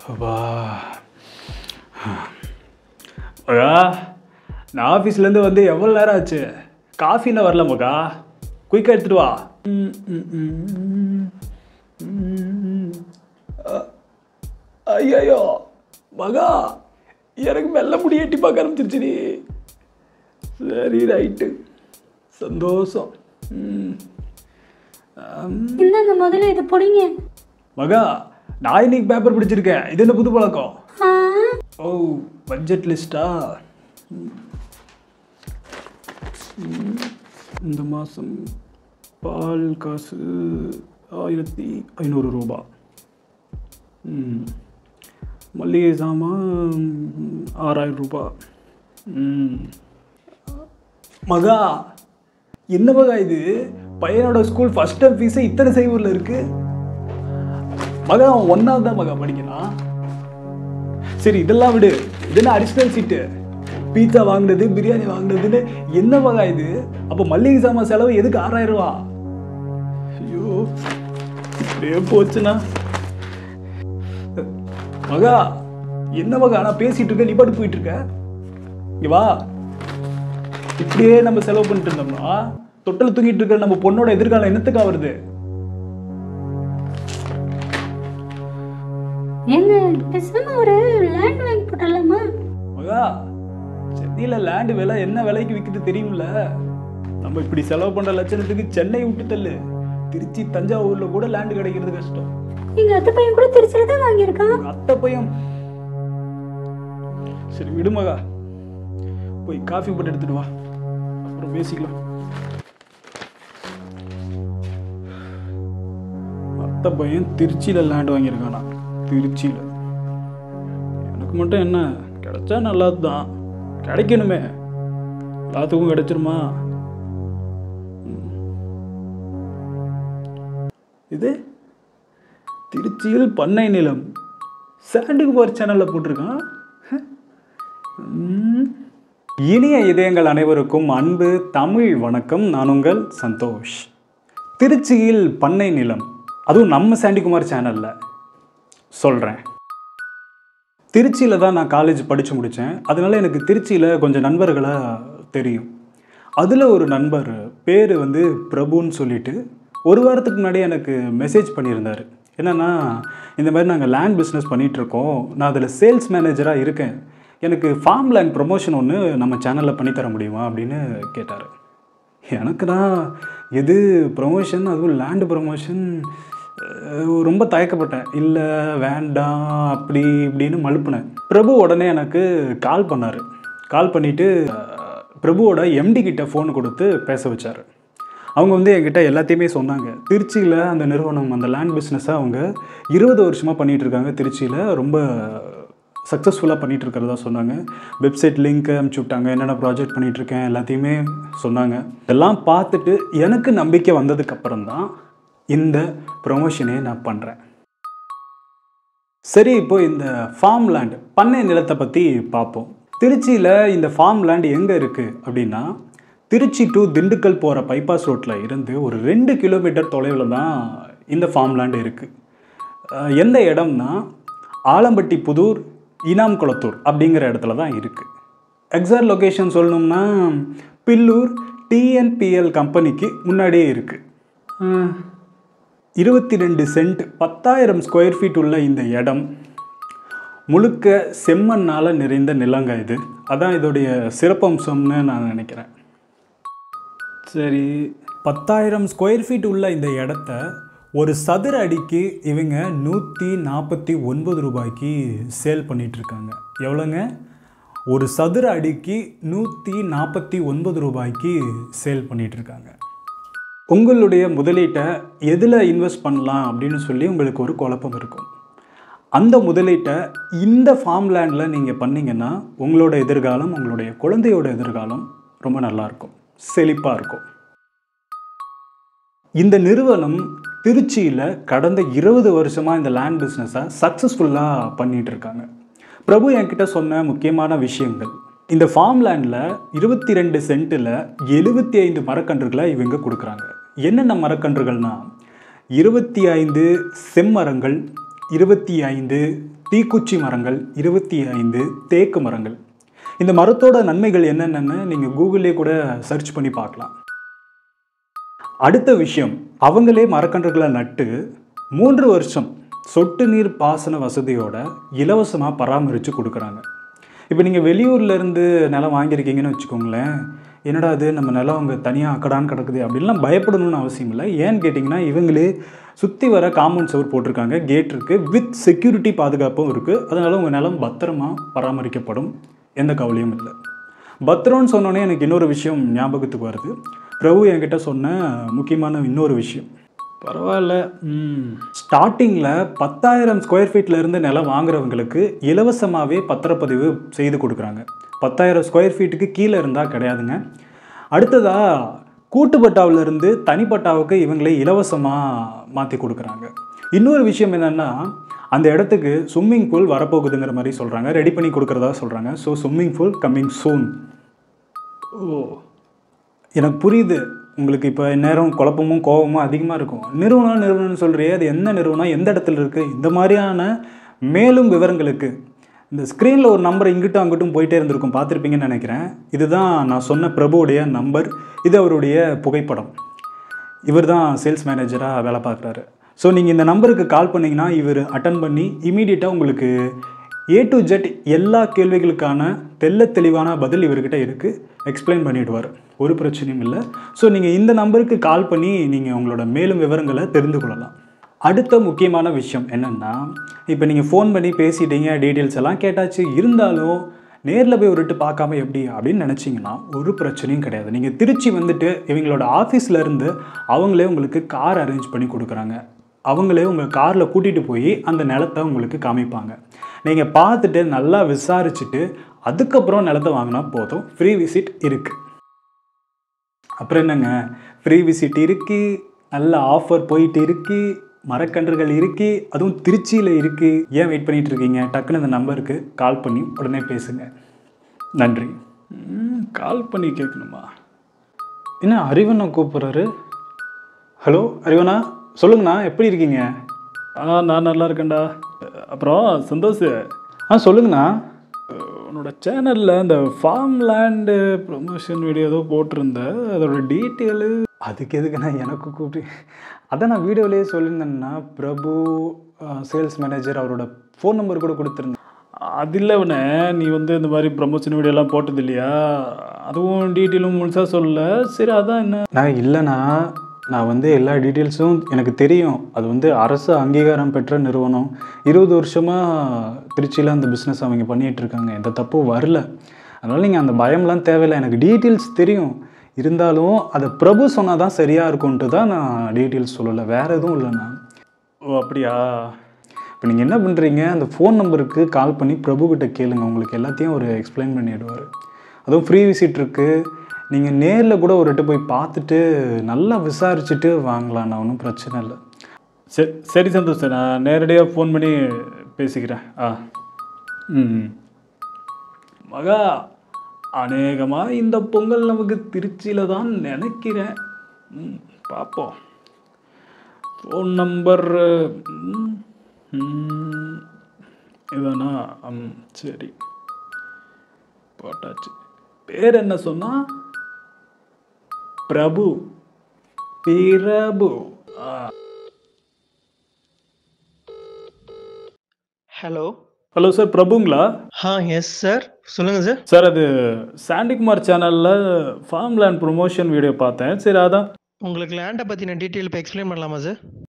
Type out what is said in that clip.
அப்பா மகா நான் ஆஃபீஸ்லேருந்து வந்து எவ்வளோ நேரம் ஆச்சு காஃபின்னு வரல மகா குயிக்காக எடுத்துட்டு வா ம், ம், ம், ம். அ- ஐயையோ மகா எனக்கு மெல்ல முடி எட்டி பார்க்க ஆரம்பிச்சிருச்சுடி சரி ரைட்டு சந்தோஷம் ம். ஆம். இந்தாங்க முதல்ல இதை பிடிங்க மகா நான் இன்னைக்கு பேப்பர் பிடிச்சிருக்கேன் இது என்ன புது பழக்கம் ஆ ஓ பட்ஜெட் லிஸ்டா இந்த மாதம் பால் காசு ஆயிரத்தி ஐநூறு ரூபா ம். மல்லிகை சாமான் ஆறாயிரம் ரூபா ம். மகா என்ன மகா இது பையனோட ஸ்கூல் ஃபஸ்ட் டைம் ஃபீஸே இத்தனை செய்வூரில் இருக்கு மகா அவன் ஒன்றாவது தான் மகா படிக்கிறான் சரி இதெல்லாம் விடு இது என்ன அடிஷ்னல் சீட்டு பீட்சா வாங்கினது பிரியாணி வாங்கினதுன்னு என்ன மகா இது அப்போ மல்லிகை சாமான் செலவு எதுக்கு ஆறாயிரம் ரூபா ஐயோ இப்படியே போச்சுன்னா மகா என்ன மகா நான் பேசிட்டு இருக்க நீ பாட்டு போயிட்டு இருக்க இங்க வா இப்படியே நம்ம செலவு பண்ணிட்டு இருந்தோம்னா தொட்டில் தூங்கிட்டு இருக்க நம்ம பொண்ணோட எதிர்காலம் என்னத்துக்கா வருது ஏங்க பேசாம ஒரு லேண்ட் வாங்கி போட்டுடலாமா மகா சென்னையில் லேண்டு விலை என்ன விலைக்கு விற்குது தெரியும்ல நம்ம இப்படி செலவு பண்ற லட்சணத்துக்கு சென்னை விட்டு தள்ளு திருச்சி தஞ்சாவூர்ல கூட லேண்டு கிடைக்கிறது கஷ்டம் எங்க அத்தை பையன் கூட திருச்சியில தான் வாங்கியிருக்கான் உங்க அத்தை பையன் சரி விடு மகா போய் காஃபி போட்டு எடுத்துட்டு வா அப்புறம் பேசிக்கலாம் அத்தை பையன் திருச்சியில லேண்ட் வாங்கியிருக்கானா திருச்சியில எனக்கு மட்டும் என்ன கிடைச்சா நல்லது தான் கிடைக்கணுமே எல்லாத்துக்கும் கிடைச்சிருமா ம். இது திருச்சியில் பண்ணை நிலம் சாண்டுகுமார் சேனலில் போட்டிருக்கான் ம். இனிய இதயங்கள் அனைவருக்கும் அன்பு தமிழ் வணக்கம் நான் உங்கள் சந்தோஷ் திருச்சியில் பண்ணை நிலம் அதுவும் நம்ம சாண்டிகுமார் சேனலில் சொல்கிறேன் திருச்சியில் தான் நான் காலேஜ் படித்து முடித்தேன் அதனால எனக்கு திருச்சியில் கொஞ்சம் நண்பர்களை தெரியும் அதில் ஒரு நண்பர் பேர் வந்து பிரபுன்னு சொல்லிட்டு ஒரு வாரத்துக்கு முன்னாடி எனக்கு மெசேஜ் பண்ணியிருந்தார் என்னென்னா இந்த மாதிரி நாங்கள் லேண்ட் பிஸ்னஸ் பண்ணிகிட்ருக்கோம் நான் அதில் சேல்ஸ் மேனேஜராக இருக்கேன் எனக்கு ஃபார்ம் லேண்ட் ப்ரொமோஷன் ஒன்று நம்ம சேனலில் பண்ணித்தர முடியுமா அப்படின்னு கேட்டார் எனக்கு தான் எது ப்ரொமோஷன் அதுவும் லேண்டு ப்ரொமோஷன் ரொம்ப தயக்கப்பட்டேன் இல்லை வேண்டாம் அப்படி இப்படின்னு மழுப்புனேன் பிரபு உடனே எனக்கு கால் பண்ணார் கால் பண்ணிவிட்டு பிரபுவோட எம்டி கிட்ட ஃபோன் கொடுத்து பேச வச்சார் அவங்க வந்து என்கிட்ட எல்லாத்தையுமே சொன்னாங்க திருச்சியில் அந்த நிறுவனம் அந்த லேண்ட் பிஸ்னஸை அவங்க இருபது வருஷமாக பண்ணிகிட்டு இருக்காங்க திருச்சியில் ரொம்ப சக்ஸஸ்ஃபுல்லாக பண்ணிகிட்டு இருக்கிறதா சொன்னாங்க வெப்சைட் லிங்க் அனுப்பிச்சி விட்டாங்க என்னென்ன ப்ராஜெக்ட் பண்ணிகிட்டு இருக்கேன் எல்லாத்தையுமே சொன்னாங்க இதெல்லாம் பார்த்துட்டு எனக்கு நம்பிக்கை வந்ததுக்கப்புறம் தான் இந்த ப்ரொமோஷனே நான் பண்ணுறேன் சரி இப்போ இந்த ஃபார்ம் லேண்ட் பண்ணை நிலத்தை பற்றி பார்ப்போம் திருச்சியில் இந்த ஃபார்ம் லேண்ட் எங்கே இருக்குது அப்படின்னா திருச்சி டு திண்டுக்கல் போகிற பைபாஸ் ரோட்டில் இருந்து ஒரு ரெண்டு கிலோமீட்டர் தொலைவில் தான் இந்த ஃபார்ம் லேண்ட் இருக்குது எந்த இடம்னா ஆலம்பட்டி புதூர் இனாம் குளத்தூர் அப்படிங்கிற இடத்துல தான் இருக்குது எக்ஸாக்ட் லொக்கேஷன் சொல்லணும்னா பில்லூர் டிஎன்பிஎல் கம்பெனிக்கு முன்னாடியே இருக்குது இருபத்தி ரெண்டு சென்ட் பத்தாயிரம் ஸ்கொயர் ஃபீட் உள்ள இந்த இடம் முழுக்க செம்மண்ணால் நிறைந்த நிலங்க இது அதான் இதோடைய சிறப்பம்சம்னு நான் நினைக்கிறேன் சரி பத்தாயிரம் ஸ்கொயர் ஃபீட் உள்ள இந்த இடத்த ஒரு சதுர அடிக்கு இவங்க நூற்றி நாற்பத்தி ஒன்பது ரூபாய்க்கு சேல் பண்ணிட்டு இருக்காங்க எவ்வளோங்க ஒரு சதுர அடிக்கு நூற்றி நாற்பத்தி ஒன்பது ரூபாய்க்கு சேல் பண்ணிட்டு இருக்காங்க உங்களுடைய முதலீட்டை எதில் இன்வெஸ்ட் பண்ணலாம் அப்படின்னு சொல்லி உங்களுக்கு ஒரு குழப்பம் இருக்கும் அந்த முதலீட்டை இந்த ஃபார்ம் லேண்டில் நீங்கள் பண்ணீங்கன்னா உங்களோட எதிர்காலம் உங்களுடைய குழந்தையோட எதிர்காலம் ரொம்ப நல்லாயிருக்கும் செழிப்பாக இருக்கும் இந்த நிறுவனம் திருச்சியில் கடந்த இருபது வருஷமாக இந்த லேண்ட் பிஸ்னஸை சக்ஸஸ்ஃபுல்லாக பண்ணிகிட்டு இருக்காங்க பிரபு என்கிட்ட சொன்ன முக்கியமான விஷயங்கள் இந்த ஃபார்ம் லேண்டில் இருபத்தி ரெண்டு சென்ட்டில் எழுபத்தி ஐந்து மரக்கன்றுகளை இவங்க கொடுக்குறாங்க என்னென்ன மரக்கன்றுகள்னா இருபத்தி ஐந்து செம்மரங்கள் இருபத்தி ஐந்து தீக்குச்சி மரங்கள் இருபத்தி ஐந்து தேக்கு மரங்கள் இந்த மரத்தோட நன்மைகள் என்னென்னு நீங்கள் கூகுளிலே கூட சர்ச் பண்ணி பார்க்கலாம் அடுத்த விஷயம் அவங்களே மரக்கன்றுகளை நட்டு மூன்று வருஷம் சொட்டு நீர் பாசன வசதியோட இலவசமாக பராமரித்து கொடுக்குறாங்க இப்போ நீங்கள் வெளியூர்லேருந்து நிலம் வாங்கியிருக்கீங்கன்னு வச்சுக்கோங்களேன் என்னடா அது நம்ம நிலம் அங்கே தனியாக அக்கடான்னு கிடக்குது அப்படின்லாம் பயப்படணும்னு அவசியம் இல்லை ஏன்னு கேட்டிங்கன்னா இவங்களே சுற்றி வர காம்பவுண்ட் சவர் போட்டிருக்காங்க கேட் இருக்குது வித் செக்யூரிட்டி பாதுகாப்பும் இருக்குது அதனால் உங்கள் நிலம் பத்திரமா பராமரிக்கப்படும் எந்த கவலையும் இல்லை பத்திரம்னு சொன்னோன்னே எனக்கு இன்னொரு விஷயம் ஞாபகத்துக்கு வருது பிரபு என்கிட்ட சொன்ன முக்கியமான இன்னொரு விஷயம் பரவாயில்ல ஸ்டார்டிங்கில் பத்தாயிரம் ஸ்கொயர் ஃபீட்ல இருந்து நிலம் வாங்குறவங்களுக்கு இலவசமாகவே பத்திரப்பதிவு செய்து கொடுக்குறாங்க பத்தாயிரம் ஸ்கொயர் ஃபீட்டுக்கு கீழே இருந்தால் கிடையாதுங்க அடுத்ததாக கூட்டுப்பட்டாவுல இருந்து தனிப்பட்டாவுக்கு இவங்களே இலவசமாக மாற்றி கொடுக்குறாங்க இன்னொரு விஷயம் என்னென்னா அந்த இடத்துக்கு ஸ்விம்மிங் பூல் வரப்போகுதுங்கிற மாதிரி சொல்கிறாங்க ரெடி பண்ணி கொடுக்குறதா சொல்கிறாங்க so swimming pool coming soon ஓ எனக்கு புரியுது உங்களுக்கு இப்போ நேரம் குழப்பமும் கோபமும் அதிகமாக இருக்கும் நிறுவனம் நிறுவனம்னு சொல்கிறியே அது என்ன நிறுவனம் எந்த இடத்துல இருக்குது இந்த மாதிரியான மேலும் விவரங்களுக்கு இந்த ஸ்க்ரீனில் ஒரு நம்பர் இங்கிட்டும் அங்கிட்டும் போயிட்டே இருந்திருக்கும் பார்த்துருப்பீங்கன்னு நினைக்கிறேன் இதுதான் நான் சொன்ன பிரபுவுடைய நம்பர் இது அவருடைய புகைப்படம் இவர் தான் சேல்ஸ் மேனேஜராக வேலை பார்க்குறாரு ஸோ நீங்கள் இந்த நம்பருக்கு கால் பண்ணிங்கன்னா இவர் அட்டன் பண்ணி இமீடியட்டாக உங்களுக்கு ஏ டு ஜெட் எல்லா கேள்விகளுக்கான தெள்ள தெளிவான பதில் இவர்கிட்ட இருக்குது எக்ஸ்பிளைன் பண்ணிடுவார் ஒரு பிரச்சனையும் இல்லை ஸோ நீங்கள் இந்த நம்பருக்கு கால் பண்ணி நீங்கள் உங்களோட மேலும் விவரங்களை தெரிந்து கொள்ளலாம் அடுத்த முக்கியமான விஷயம் என்னென்னா இப்போ நீங்கள் ஃபோன் பண்ணி பேசிட்டீங்க டீட்டெயில்ஸ் எல்லாம் கேட்டாச்சு இருந்தாலும் நேரில் போய் ஒருட்டு பார்க்காம எப்படி அப்படின்னு நினச்சிங்கன்னா ஒரு பிரச்சனையும் கிடையாது நீங்கள் திருச்சி வந்துட்டு இவங்களோட ஆஃபீஸில் இருந்து அவங்களே உங்களுக்கு கார் அரேஞ்ச் பண்ணி கொடுக்குறாங்க அவங்களே உங்கள் காரில் கூட்டிகிட்டு போய் அந்த நிலத்தை உங்களுக்கு காமிப்பாங்க நீங்கள் பார்த்துட்டு நல்லா விசாரிச்சுட்டு அதுக்கப்புறம் நிலத்தை வாங்கினா போதும் ஃப்ரீ விசிட் இருக்குது அப்புறம் என்னங்க ஃப்ரீ விசிட் இருக்குது நல்ல ஆஃபர் போயிட்டு இருக்கு மரக்கன்றுகள் இருக்கு அதுவும் திருச்சியில் இருக்கு ஏன் வெயிட் பண்ணிட்டு இருக்கீங்க டக்குன்னு இந்த நம்பருக்கு கால் பண்ணி உடனே பேசுங்க நன்றி கால் பண்ணி கேட்கணுமா என்ன அறிவண்ணா கூப்பிட்றாரு ஹலோ அறிவண்ணா சொல்லுங்கண்ணா எப்படி இருக்கீங்க ஆ நான் நல்லா இருக்கேன்டா அப்புறம் சந்தோஷ் ஆ சொல்லுங்கண்ணா உன்னோட சேனலில் இந்த ஃபார்ம் லேண்டு ப்ரொமோஷன் வீடியோ ஏதோ போட்டிருந்த அதோட டீட்டெயிலு அதுக்கு எதுக்குண்ணா எனக்கு கூப்பிட்டு அதான் நான் வீடியோலேயே சொல்லியிருந்தேன்னா பிரபு சேல்ஸ் மேனேஜர் அவரோட ஃபோன் நம்பர் கூட கொடுத்துருந்தேன் அது இல்லை அவனே நீ வந்து இந்த மாதிரி ப்ரமோஷன் வீடியோலாம் போட்டது இல்லையா அதுவும் டீட்டெயிலும் முழுசாக சொல்லல சரி அதான் என்ன நான் இல்லைண்ணா நான் வந்து எல்லா டீட்டெயில்ஸும் எனக்கு தெரியும் அது வந்து அரசு அங்கீகாரம் பெற்ற நிறுவனம் இருபது வருஷமாக திருச்சியில் அந்த பிஸ்னஸ் அவங்க பண்ணிகிட்டு இருக்காங்க எந்த தப்பும் வரல அதனால் நீங்கள் அந்த பயம்லாம் தேவையில்லை எனக்கு டீட்டெயில்ஸ் தெரியும் இருந்தாலும் அதை பிரபு சொன்னால் தான் சரியாக இருக்கும்ன்ட்டு தான் நான் டீட்டெயில்ஸ் சொல்லலை வேறு எதுவும் இல்லைண்ணா ஓ அப்படியா இப்போ நீங்கள் என்ன பண்ணுறீங்க அந்த ஃபோன் நம்பருக்கு கால் பண்ணி பிரபுக்கிட்ட கேளுங்க உங்களுக்கு எல்லாத்தையும் ஒரு எக்ஸ்பிளைன் பண்ணிடுவார் அதுவும் ஃப்ரீ விசிட் இருக்குது நீங்கள் நேரில் கூட ஒரு வாட்டி போய் பார்த்துட்டு நல்லா விசாரிச்சுட்டு வாங்கலாம்ண்ணா ஒன்றும் பிரச்சனை இல்லை சரி சரி சந்தோஷ் நான் நேரடியாக ஃபோன் பண்ணி பேசிக்கிறேன் ஆ ம் மகா அநேகமாக இந்த பொங்கல் நமக்கு திருச்சியில் தான் நினைக்கிறேன் ம் பார்ப்போம் ஃபோன் நம்பர் இதானா ம் சரி போட்டாச்சு பேர் என்ன சொன்னா பிரபு பிரபு ஆ ஹலோ ஹலோ சார் பிரபுங்களா ஆ எஸ் சார் சொல்லுங்கள் சார் சார் அது சாண்டிகுமார் சேனலில் ஃபார்ம் லேண்ட் ப்ரொமோஷன் வீடியோ பார்த்தேன் சரி அதான் உங்களுக்கு லேண்டை பற்றின டீட்டெயில் இப்போ எக்ஸ்பிளைன் பண்ணலாமா சார்